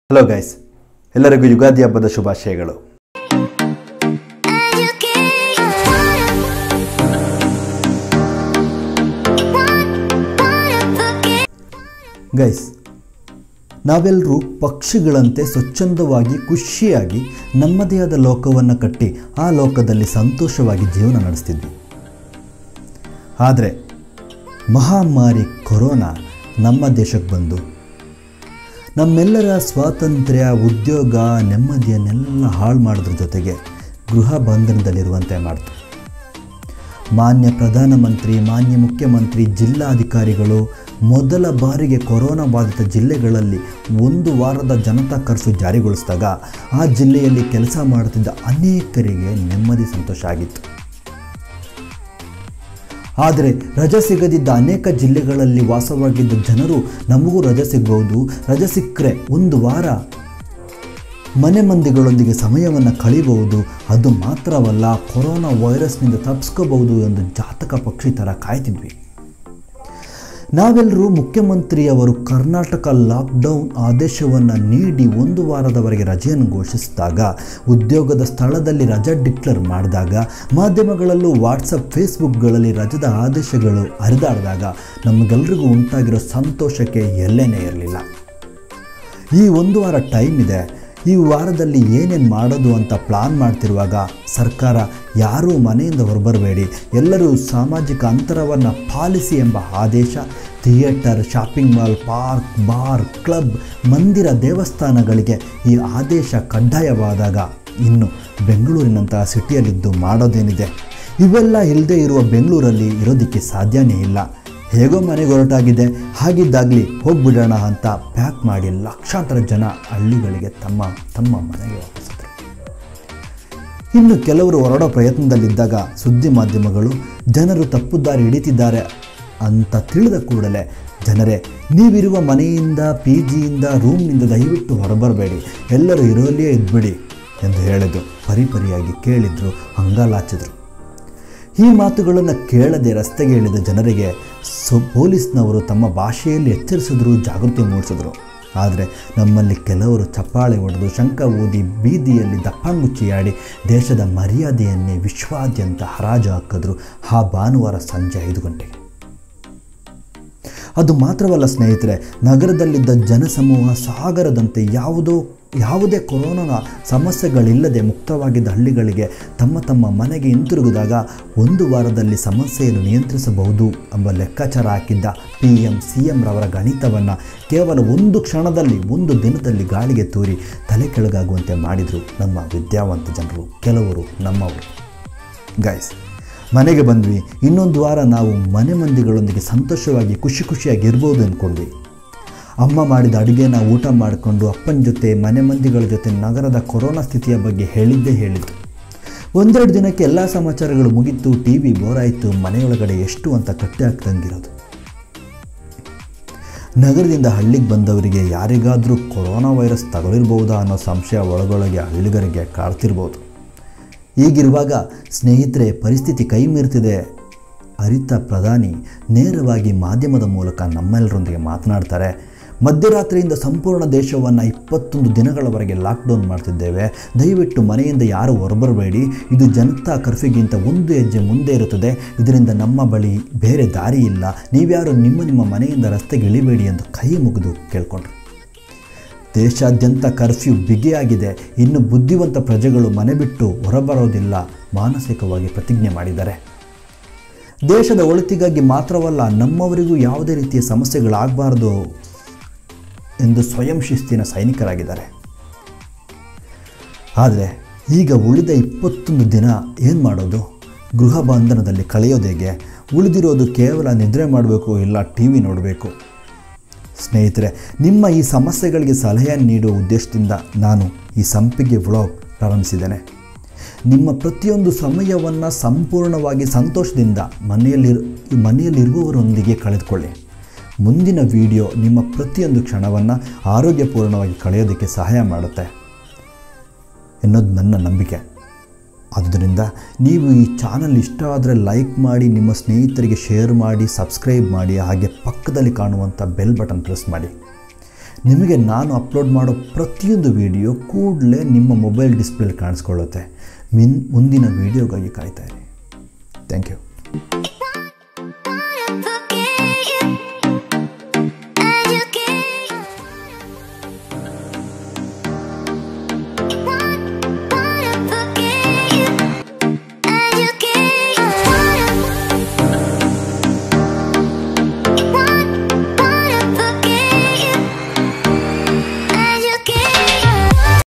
hello guys ಎಲ್ಲರಿಗೂ ಯುಗಾದಿ ಹಬ್ಬದ ಶುಭಾಶಯಗಳು ಗೈಸ್ ನಾವೆಲ್ಲರೂ ಪಕ್ಷಿಗಳಂತೆ ಸ್ವಚ್ಛಂದವಾಗಿ ಖುಷಿಯಾಗಿ ನಮ್ಮದೇ ಆದ ಲೋಕವನ್ನು ಕಟ್ಟಿ ಆ ಲೋಕದಲ್ಲಿ ಸಂತೋಷವಾಗಿ ಜೀವನ ನಡೆಸ್ತಿದ್ವಿ ಆದರೆ ಮಹಾಮಾರಿ ಕೊರೋನಾ ನಮ್ಮ ದೇಶಕ್ಕೆ ಬಂದು ನಮ್ಮೆಲ್ಲರ ಸ್ವಾತಂತ್ರ್ಯ ಉದ್ಯೋಗ ನೆಮ್ಮದಿಯನ್ನೆಲ್ಲ ಹಾಳು ಮಾಡೋದ್ರ ಜೊತೆಗೆ ಗೃಹ ಬಂಧನದಲ್ಲಿರುವಂತೆ ಮಾಡ್ತು ಮಾನ್ಯ ಪ್ರಧಾನಮಂತ್ರಿ ಮಾನ್ಯ ಮುಖ್ಯಮಂತ್ರಿ ಜಿಲ್ಲಾಧಿಕಾರಿಗಳು ಮೊದಲ ಬಾರಿಗೆ ಕೊರೋನಾ ಬಾಧಿತ ಜಿಲ್ಲೆಗಳಲ್ಲಿ ಒಂದು ವಾರದ ಜನತಾ ಕರ್ಫ್ಯೂ ಜಾರಿಗೊಳಿಸಿದಾಗ ಆ ಜಿಲ್ಲೆಯಲ್ಲಿ ಕೆಲಸ ಮಾಡುತ್ತಿದ್ದ ಅನೇಕರಿಗೆ ನೆಮ್ಮದಿ ಸಂತೋಷ ಆಗಿತ್ತು ಆದರೆ ರಜೆ ಸಿಗದಿದ್ದ ಅನೇಕ ಜಿಲ್ಲೆಗಳಲ್ಲಿ ವಾಸವಾಗಿದ್ದ ಜನರು ನಮಗೂ ರಜೆ ಸಿಗ್ಬೋದು ರಜೆ ಸಿಕ್ಕರೆ ಒಂದು ವಾರ ಮನೆ ಮಂದಿಗಳೊಂದಿಗೆ ಸಮಯವನ್ನು ಕಳಿಬಹುದು ಅದು ಮಾತ್ರವಲ್ಲ ಕೊರೋನಾ ವೈರಸ್ನಿಂದ ತಪ್ಪಿಸ್ಕೋಬಹುದು ಎಂದು ಜಾತಕ ಪಕ್ಷಿ ಥರ ಕಾಯ್ತಿದ್ವಿ ನಾವೆಲ್ಲರೂ ಮುಖ್ಯಮಂತ್ರಿಯವರು ಕರ್ನಾಟಕ ಲಾಕ್ಡೌನ್ ಆದೇಶವನ್ನು ನೀಡಿ ಒಂದು ವಾರದವರೆಗೆ ರಜೆಯನ್ನು ಘೋಷಿಸಿದಾಗ ಉದ್ಯೋಗದ ಸ್ಥಳದಲ್ಲಿ ರಜೆ ಡಿಕ್ಲೇರ್ ಮಾಡಿದಾಗ ಮಾಧ್ಯಮಗಳಲ್ಲೂ ವಾಟ್ಸಪ್ ಫೇಸ್ಬುಕ್ಗಳಲ್ಲಿ ರಜದ ಆದೇಶಗಳು ಹರಿದಾಡಿದಾಗ ನಮಗೆಲ್ರಿಗೂ ಉಂಟಾಗಿರೋ ಸಂತೋಷಕ್ಕೆ ಎಲ್ಲೇನೇ ಇರಲಿಲ್ಲ ಈ ಒಂದು ವಾರ ಟೈಮ್ ಇದೆ ಈ ವಾರದಲ್ಲಿ ಏನೇನು ಮಾಡೋದು ಅಂತ ಪ್ಲಾನ್ ಮಾಡ್ತಿರುವಾಗ ಸರ್ಕಾರ ಯಾರೂ ಮನೆಯಿಂದ ಹೊರಬರಬೇಡಿ ಎಲ್ಲರೂ ಸಾಮಾಜಿಕ ಅಂತರವನ್ನು ಪಾಲಿಸಿ ಎಂಬ ಆದೇಶ theatre shopping mall park bar club ಮಂದಿರ ದೇವಸ್ಥಾನಗಳಿಗೆ ಈ ಆದೇಶ ಕಡ್ಡಾಯವಾದಾಗ ಇನ್ನು ಬೆಂಗಳೂರಿನಂತಹ ಸಿಟಿಯಲ್ಲಿದ್ದು ಮಾಡೋದೇನಿದೆ ಇವೆಲ್ಲ ಇಲ್ಲದೆ ಇರುವ ಬೆಂಗಳೂರಲ್ಲಿ ಇರೋದಕ್ಕೆ ಸಾಧ್ಯನೇ ಇಲ್ಲ ಹೇಗೋ ಮನೆಗೆ ಹೊರಟಾಗಿದೆ ಹಾಗಿದ್ದಾಗಲಿ ಹೋಗ್ಬಿಡೋಣ ಅಂತ ಪ್ಯಾಕ್ ಮಾಡಿ ಲಕ್ಷಾಂತರ ಜನ ಹಳ್ಳಿಗಳಿಗೆ ತಮ್ಮ ತಮ್ಮ ಮನೆಗೆ ವಾಪಸ್ಸಿದ್ರು ಇನ್ನು ಕೆಲವರು ಹೊರಡೋ ಪ್ರಯತ್ನದಲ್ಲಿದ್ದಾಗ ಸುದ್ದಿ ಮಾಧ್ಯಮಗಳು ಜನರು ತಪ್ಪು ದಾರಿ ಹಿಡಿತಿದ್ದಾರೆ ಅಂತ ತಿಳಿದ ಕೂಡಲೇ ಜನರೇ ನೀವಿರುವ ಮನೆಯಿಂದ ಪಿ ಜಿಯಿಂದ ರೂಮ್ನಿಂದ ದಯವಿಟ್ಟು ಹೊರಬರಬೇಡಿ ಎಲ್ಲರೂ ಇರೋಲ್ಲಿಯೇ ಇದ್ಬಿಡಿ ಎಂದು ಹೇಳಿದ್ರು ಪರಿಪರಿಯಾಗಿ ಕೇಳಿದ್ರು ಅಂಗಾಲಾಚಿದ್ರು ಈ ಮಾತುಗಳನ್ನು ಕೇಳದೆ ರಸ್ತೆಗೆ ಇಳಿದ ಜನರಿಗೆ ಸೊ ಪೊಲೀಸ್ನವರು ತಮ್ಮ ಭಾಷೆಯಲ್ಲಿ ಎಚ್ಚರಿಸಿದ್ರು ಜಾಗೃತಿ ಮೂಡಿಸಿದ್ರು ಆದರೆ ನಮ್ಮಲ್ಲಿ ಕೆಲವರು ಚಪ್ಪಾಳೆ ಹೊಡೆದು ಶಂಕ ಊದಿ ಬೀದಿಯಲ್ಲಿ ದಪ್ಪಂಗುಚ್ಚಿಯಾಡಿ ದೇಶದ ಮರ್ಯಾದೆಯನ್ನೇ ವಿಶ್ವಾದ್ಯಂತ ಹರಾಜು ಹಾಕಿದ್ರು ಆ ಭಾನುವಾರ ಸಂಜೆ ಐದು ಗಂಟೆಗೆ ಅದು ಮಾತ್ರವಲ್ಲ ಸ್ನೇಹಿತರೆ ನಗರದಲ್ಲಿದ್ದ ಜನಸಮೂಹ ಸಾಗರದಂತೆ ಯಾವುದೋ ಯಾವುದೇ ಕೊರೋನಾ ಸಮಸ್ಯೆಗಳಿಲ್ಲದೆ ಮುಕ್ತವಾಗಿದ್ದ ಹಳ್ಳಿಗಳಿಗೆ ತಮ್ಮ ತಮ್ಮ ಮನೆಗೆ ಹಿಂತಿರುಗಿದಾಗ ಒಂದು ವಾರದಲ್ಲಿ ಸಮಸ್ಯೆಯನ್ನು ನಿಯಂತ್ರಿಸಬಹುದು ಎಂಬ ಲೆಕ್ಕಾಚಾರ ಹಾಕಿದ್ದ ಪಿ ಎಂ ಸಿ ಎಂ ರವರ ಗಣಿತವನ್ನು ಕೇವಲ ಒಂದು ಕ್ಷಣದಲ್ಲಿ ಒಂದು ದಿನದಲ್ಲಿ ಗಾಳಿಗೆ ತೂರಿ ತಲೆ ಕೆಳಗಾಗುವಂತೆ ಮಾಡಿದರು ನಮ್ಮ ವಿದ್ಯಾವಂತ ಜನರು ಕೆಲವರು ನಮ್ಮವರು ಗೈಸ್ ಮನೆಗೆ ಬಂದ್ವಿ ಇನ್ನೊಂದು ವಾರ ನಾವು ಮನೆ ಮಂದಿಗಳೊಂದಿಗೆ ಸಂತೋಷವಾಗಿ ಖುಷಿ ಖುಷಿಯಾಗಿ ಇರ್ಬೋದು ಅಂದ್ಕೊಂಡ್ವಿ ಅಮ್ಮ ಮಾಡಿದ ಅಡುಗೆನ ಊಟ ಮಾಡಿಕೊಂಡು ಅಪ್ಪನ ಜೊತೆ ಮನೆ ಮಂದಿಗಳ ಜೊತೆ ನಗರದ ಕೊರೋನಾ ಸ್ಥಿತಿಯ ಬಗ್ಗೆ ಹೇಳಿದ್ದೇ ಹೇಳಿದ್ದು ಒಂದೆರಡು ದಿನಕ್ಕೆ ಎಲ್ಲ ಸಮಾಚಾರಗಳು ಮುಗೀತು ಟಿ ವಿ ಬೋರಾಯಿತು ಮನೆಯೊಳಗಡೆ ಎಷ್ಟು ಅಂತ ಕಟ್ಟೆ ಹಾಕ್ದಂಗಿರೋದು ನಗರದಿಂದ ಹಳ್ಳಿಗೆ ಬಂದವರಿಗೆ ಯಾರಿಗಾದರೂ ಕೊರೋನಾ ವೈರಸ್ ತಗುಲಿರ್ಬೋದಾ ಅನ್ನೋ ಸಂಶಯ ಒಳಗೊಳಗೆ ಹಳ್ಳಿಗರಿಗೆ ಕಾಡ್ತಿರ್ಬೋದು ಹೀಗಿರುವಾಗ ಸ್ನೇಹಿತರೆ ಪರಿಸ್ಥಿತಿ ಕೈ ಮೀರ್ತಿದೆ ಅರಿತ ಪ್ರಧಾನಿ ನೇರವಾಗಿ ಮಾಧ್ಯಮದ ಮೂಲಕ ನಮ್ಮೆಲ್ಲರೊಂದಿಗೆ ಮಾತನಾಡ್ತಾರೆ ಮಧ್ಯರಾತ್ರಿಯಿಂದ ಸಂಪೂರ್ಣ ದೇಶವನ್ನು ಇಪ್ಪತ್ತೊಂದು ದಿನಗಳವರೆಗೆ ಲಾಕ್ಡೌನ್ ಮಾಡ್ತಿದ್ದೇವೆ ದಯವಿಟ್ಟು ಮನೆಯಿಂದ ಯಾರು ಹೊರಬರಬೇಡಿ ಇದು ಜನತಾ ಕರ್ಫ್ಯೂಗಿಂತ ಒಂದು ಹೆಜ್ಜೆ ಮುಂದೆ ಇರುತ್ತದೆ ಇದರಿಂದ ನಮ್ಮ ಬಳಿ ಬೇರೆ ದಾರಿ ಇಲ್ಲ ನೀವ್ಯಾರು ನಿಮ್ಮ ನಿಮ್ಮ ಮನೆಯಿಂದ ರಸ್ತೆಗೆ ಇಳಿಬೇಡಿ ಎಂದು ಕೈ ಮುಗಿದು ಕೇಳ್ಕೊಂಡ್ರು ದೇಶಾದ್ಯಂತ ಕರ್ಫ್ಯೂ ಬಿಗಿಯಾಗಿದೆ ಇನ್ನು ಬುದ್ಧಿವಂತ ಪ್ರಜೆಗಳು ಮನೆ ಬಿಟ್ಟು ಹೊರಬರೋದಿಲ್ಲ ಮಾನಸಿಕವಾಗಿ ಪ್ರತಿಜ್ಞೆ ಮಾಡಿದ್ದಾರೆ ದೇಶದ ಒಳಿತಿಗಾಗಿ ಮಾತ್ರವಲ್ಲ ನಮ್ಮವರಿಗೂ ಯಾವುದೇ ರೀತಿಯ ಸಮಸ್ಯೆಗಳಾಗಬಾರ್ದು ಎಂದು ಸ್ವಯಂ ಶಿಸ್ತಿನ ಸೈನಿಕರಾಗಿದ್ದಾರೆ ಆದರೆ ಈಗ ಉಳಿದ ಇಪ್ಪತ್ತೊಂದು ದಿನ ಏನು ಮಾಡೋದು ಗೃಹ ಬಂಧನದಲ್ಲಿ ಕಳೆಯೋದೇಗೆ ಉಳಿದಿರೋದು ಕೇವಲ ನಿದ್ರೆ ಮಾಡಬೇಕು ಇಲ್ಲ ಟಿ ವಿ ನೋಡಬೇಕು ಸ್ನೇಹಿತರೆ ನಿಮ್ಮ ಈ ಸಮಸ್ಯೆಗಳಿಗೆ ಸಲಹೆ ನೀಡುವ ಉದ್ದೇಶದಿಂದ ನಾನು ಈ ಸಂಪಿಗೆ ವ್ಲಾಗ್ ಪ್ರಾರಂಭಿಸಿದ್ದೇನೆ ನಿಮ್ಮ ಪ್ರತಿಯೊಂದು ಸಮಯವನ್ನು ಸಂಪೂರ್ಣವಾಗಿ ಸಂತೋಷದಿಂದ ಮನೆಯಲ್ಲಿರು ಮನೆಯಲ್ಲಿರುವವರೊಂದಿಗೆ ಕಳೆದುಕೊಳ್ಳಿ ಮುಂದಿನ ವಿಡಿಯೋ ನಿಮ್ಮ ಪ್ರತಿಯೊಂದು ಕ್ಷಣವನ್ನು ಆರೋಗ್ಯಪೂರ್ಣವಾಗಿ ಕಳೆಯೋದಕ್ಕೆ ಸಹಾಯ ಮಾಡುತ್ತೆ ಎನ್ನೋದು ನನ್ನ ನಂಬಿಕೆ ಆದ್ದರಿಂದ ನೀವು ಈ ಚಾನಲ್ ಇಷ್ಟ ಆದರೆ ಲೈಕ್ ಮಾಡಿ ನಿಮ್ಮ ಸ್ನೇಹಿತರಿಗೆ ಶೇರ್ ಮಾಡಿ ಸಬ್ಸ್ಕ್ರೈಬ್ ಮಾಡಿ ಹಾಗೆ ಪಕ್ಕದಲ್ಲಿ ಕಾಣುವಂಥ ಬೆಲ್ ಬಟನ್ ಪ್ರೆಸ್ ಮಾಡಿ ನಿಮಗೆ ನಾನು ಅಪ್ಲೋಡ್ ಮಾಡೋ ಪ್ರತಿಯೊಂದು ವಿಡಿಯೋ ಕೂಡಲೇ ನಿಮ್ಮ ಮೊಬೈಲ್ ಡಿಸ್ಪ್ಲೇಲಿ ಕಾಣಿಸ್ಕೊಳ್ಳುತ್ತೆ ಮಿನ್ ಮುಂದಿನ ವೀಡಿಯೋಗಾಗಿ ಕಾಯ್ತಾ ಇರಿ ಥ್ಯಾಂಕ್ ಯು